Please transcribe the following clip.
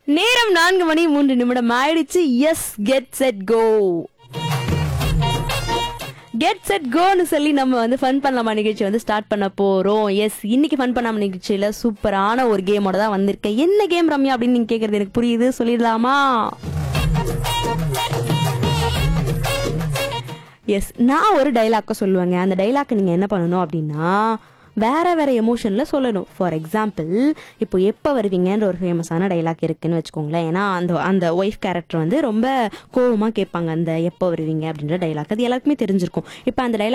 நேரம் நான்கு மணி மூன்று நிமிடம் ஆயிடுச்சு yes get set go get set கோன்னு சொல்லி நம்ம வந்து ஃபன் பண்ணலாமா நிகழ்ச்சி வந்து ஸ்டார்ட் பண்ண போறோம் எஸ் இன்னைக்கு ஃபன் பண்ணாம நிகழ்ச்சியில சூப்பரான ஒரு கேமோட தான் வந்திருக்கேன் என்ன கேம் ரம்யா அப்படின்னு நீங்க கேக்குறது எனக்கு புரியுது சொல்லிடலாமா எஸ் நான் ஒரு டைலாக்கை சொல்லுவேங்க அந்த டைலாக்கை நீங்கள் என்ன பண்ணணும் அப்படின்னா வேற வேற எமோஷனில் சொல்லணும் ஃபார் எக்ஸாம்பிள் இப்போ எப்போ வருவீங்கன்ற ஒரு ஃபேமஸான டைலாக் இருக்குன்னு வச்சுக்கோங்களேன் ஏன்னா அந்த அந்த ஒய்ஃப் கேரக்டர் வந்து ரொம்ப கோவமாக கேட்பாங்க அந்த எப்போ வருவீங்க அப்படின்ற டைலாக் அது எல்லாருக்குமே தெரிஞ்சிருக்கும் இப்போ அந்த டைலாக்